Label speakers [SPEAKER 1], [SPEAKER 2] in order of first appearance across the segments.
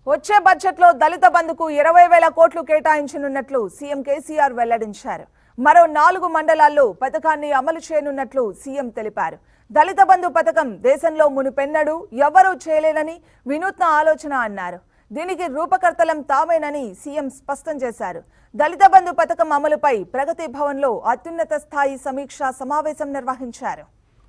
[SPEAKER 1] వచ్చే బడ్జెట్లో దళిత బంధుకు ఇరవై వేల కోట్లు కేటాయించనున్నట్లు సీఎం కేసీఆర్ వెల్లడించారు మరో నాలుగు మండలాల్లో పథకాన్ని అమలు చేయనున్నట్లు సీఎం తెలిపారు దళిత బంధు పథకం దేశంలో మునుపెన్నడూ ఎవరూ చేయలేనని వినూత్న ఆలోచన అన్నారు దీనికి రూపకర్తలం తామేనని సీఎం స్పష్టం చేశారు దళిత బంధు పథకం అమలుపై ప్రగతి భవన్లో అత్యున్నత స్థాయి సమీక్షా సమావేశం నిర్వహించారు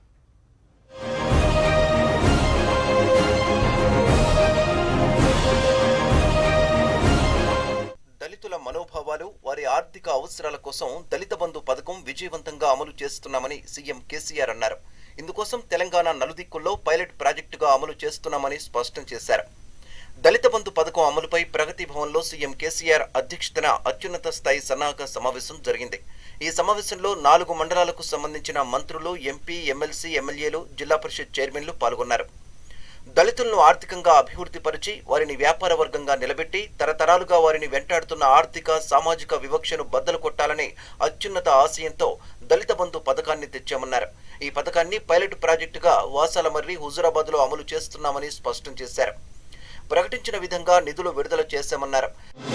[SPEAKER 2] దళితుల మనోభావాలు వారి ఆర్థిక అవసరాల కోసం దళిత బంధు పథకం విజయవంతంగా అమలు చేస్తున్నామని సీఎం కేసీఆర్ అన్నారు ఇందుకోసం తెలంగాణ నలుదిక్కుల్లో పైలట్ ప్రాజెక్టుగా అమలు చేస్తున్నామని స్పష్టం చేశారు దళిత బంధు పథకం అమలుపై ప్రగతి భవన్లో సీఎం కేసీఆర్ అధ్యక్షతన అత్యున్నత స్థాయి సన్నాహక సమావేశం జరిగింది ఈ సమావేశంలో నాలుగు మండలాలకు సంబంధించిన మంత్రులు ఎంపీ ఎమ్మెల్సీ ఎమ్మెల్యేలు జిల్లా పరిషత్ చైర్మన్లు పాల్గొన్నారు దళితులను ఆర్థికంగా అభివృద్ధిపరిచి వారిని వ్యాపార వర్గంగా నిలబెట్టి తరతరాలుగా వారిని వెంటాడుతున్న ఆర్థిక సామాజిక వివక్షను బద్దలు కొట్టాలనే అత్యున్నత ఆశయంతో దళిత బంధు పథకాన్ని తెచ్చామన్నారు ఈ పథకాన్ని పైలట్ ప్రాజెక్టుగా వాసాలమర్రి హుజురాబాద్లో అమలు చేస్తున్నామని స్పష్టం చేశారు ప్రకటించిన విధంగా నిధులు విడుదల చేశామన్నారు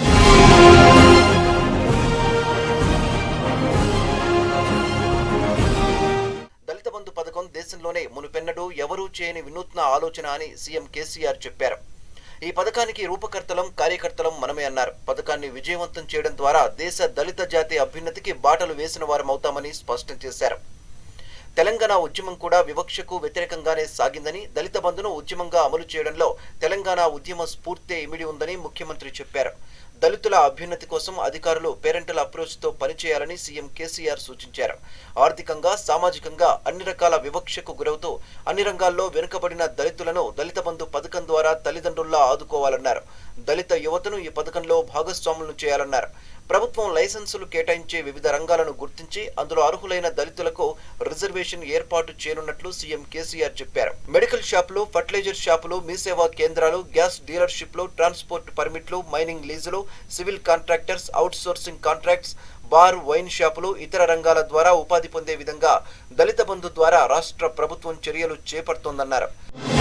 [SPEAKER 2] దళిత బంధు పథకం దేశంలోనే మునుపెన్నడూ ఎవరూ చేయని వినూత్న ఆలోచన అని సీఎం కేసీఆర్ చెప్పారు ఈ పథకానికి రూపకర్తలం కార్యకర్తలం మనమే అన్నారు పథకాన్ని విజయవంతం చేయడం ద్వారా దేశ దళిత జాతి అభ్యున్నతికి బాటలు వేసిన వారమవుతామని స్పష్టం చేశారు తెలంగాణ ఉద్యమం కూడా వివక్షకు వ్యతిరేకంగానే సాగిందని దళిత బంధును ఉద్యమంగా అమలు చేయడంలో తెలంగాణ ఉద్యమ స్ఫూర్తి ఇమిడి ఉందని ముఖ్యమంత్రి చెప్పారు దళితుల అభ్యున్నతి కోసం అధికారులు పేరెంటల్ అప్రోచ్ తో పనిచేయాలని సీఎం కేసీఆర్ సూచించారు ఆర్థికంగా సామాజికంగా అన్ని రకాల వివక్షకు గురవుతూ అన్ని రంగాల్లో వెనుకబడిన దళితులను దళిత బంధు పథకం ద్వారా తల్లిదండ్రుల్లా ఆదుకోవాలన్నారు దళిత యువతను ఈ పథకంలో భాగస్వాములను చేయాలన్నారు ప్రభుత్వం లైసెన్సులు కేటాయించే వివిధ రంగాలను గుర్తించి అందులో అర్హులైన దళితులకు రిజర్వేషన్ ఏర్పాటు చేయనున్నట్లు సీఎం కేసీఆర్ చెప్పారు మెడికల్ షాపులు ఫర్టిలైజర్ షాపులు మీ సేవా కేంద్రాలు గ్యాస్ డీలర్షిప్లు ట్రాన్స్పోర్ట్ పర్మిట్లు మైనింగ్ లీజులు civil contractors outsourcing contracts bar wine షాపులు ఇతర రంగాల ద్వారా ఉపాధి పొందే విధంగా దళిత బంధు ద్వారా రాష్ట్ర ప్రభుత్వం చర్యలు చేపడుతోందన్నారు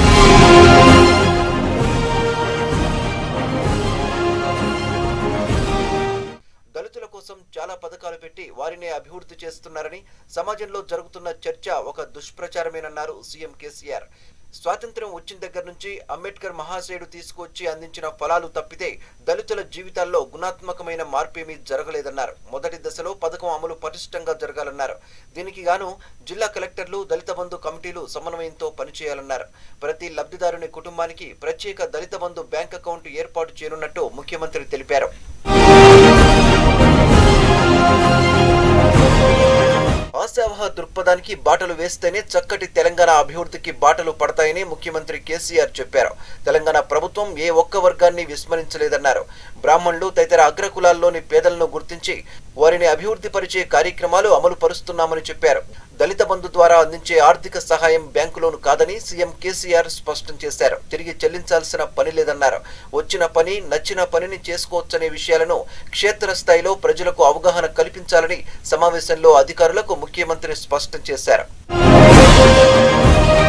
[SPEAKER 2] దళితుల కోసం చాలా పథకాలు పెట్టి వారిని అభివృద్ధి చేస్తున్నారని సమాజంలో జరుగుతున్న చర్చ ఒక దుష్ప్రచారమేనన్నారు సీఎం కేసీఆర్ స్వాతంత్ర్యం వచ్చిన దగ్గర నుంచి అంబేద్కర్ మహాశయుడు తీసుకొచ్చి అందించిన ఫలాలు తప్పితే దళితుల జీవితాల్లో గుణాత్మకమైన మార్పేమీ జరగలేదన్నారు మొదటి దశలో పథకం అమలు పటిష్టంగా జరగాలన్నారు దీనికి గాను జిల్లా కలెక్టర్లు దళిత బంధు కమిటీలు సమన్వయంతో పనిచేయాలన్నారు ప్రతి లబ్ధిదారుని కుటుంబానికి ప్రత్యేక దళిత బంధు బ్యాంక్ అకౌంట్ ఏర్పాటు చేయనున్నట్టు ముఖ్యమంత్రి తెలిపారు ఆశావహ దృక్పథానికి బాటలు వేస్తేనే చక్కటి తెలంగాణ అభివృద్ధికి బాటలు పడతాయని ముఖ్యమంత్రి కేసీఆర్ చెప్పారు తెలంగాణ ప్రభుత్వం ఏ ఒక్క వర్గాన్ని విస్మరించలేదన్నారు బ్రాహ్మణులు తదితర అగ్రకులాల్లోని పేదలను గుర్తించి వారిని అభివృద్ధి పరిచే కార్యక్రమాలు అమలు పరుస్తున్నామని చెప్పారు దళిత బంధు ద్వారా అందించే ఆర్థిక సహాయం బ్యాంకు లోను కాదని సీఎం కేసీఆర్ స్పష్టం చేశారు తిరిగి చెల్లించాల్సిన పని లేదన్నారు వచ్చిన పని నచ్చిన పనిని చేసుకోవచ్చనే విషయాలను క్షేత్రస్థాయిలో ప్రజలకు అవగాహన కల్పించాలని సమావేశంలో అధికారులకు ముఖ్యమంత్రి స్పష్టం చేశారు